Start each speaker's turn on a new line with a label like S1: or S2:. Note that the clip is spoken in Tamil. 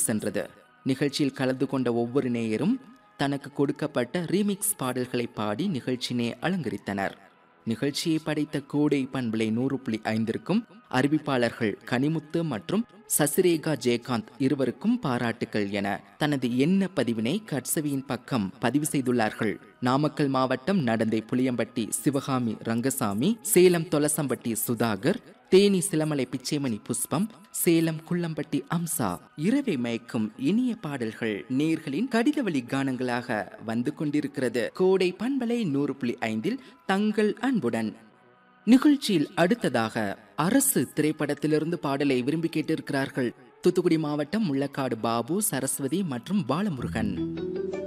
S1: சென்றது நிகழ்ச்சியில் கலந்து கொண்ட ஒவ்வொரு நேயரும் தனக்கு கொடுக்கப்பட்ட ரீமிக்ஸ் பாடல்களை பாடி நிகழ்ச்சியினை அலங்கரித்தனர் நிகழ்ச்சியை படைத்த கோடை பண்பலை நூறு புள்ளி ஐந்திற்கும் அறிவிப்பாளர்கள் கனிமுத்து மற்றும் சசிரேகா ஜெயகாந்த் இருவருக்கும் பாராட்டுகள் என தனது எண்ண பதிவினை கட்சவியின் பக்கம் பதிவு செய்துள்ளார்கள் நாமக்கல் மாவட்டம் நடந்தை புளியம்பட்டி சிவகாமி ரங்கசாமி சேலம் தொலசம்பட்டி சுதாகர் தேனி சிலமலை பிச்சைமணி புஷ்பம் சேலம் குள்ளம்பட்டி அம்சா இரவை மயக்கும் இனிய பாடல்கள் நேர்களின் கடிதவழி கானங்களாக வந்து கொண்டிருக்கிறது கோடை பண்பலை நூறு புள்ளி ஐந்தில் தங்கள் அன்புடன் நிகழ்ச்சியில் அடுத்ததாக அரசு திரைப்படத்திலிருந்து பாடலை விரும்பி கேட்டிருக்கிறார்கள் தூத்துக்குடி மாவட்டம் முள்ளக்காடு பாபு சரஸ்வதி மற்றும் பாலமுருகன்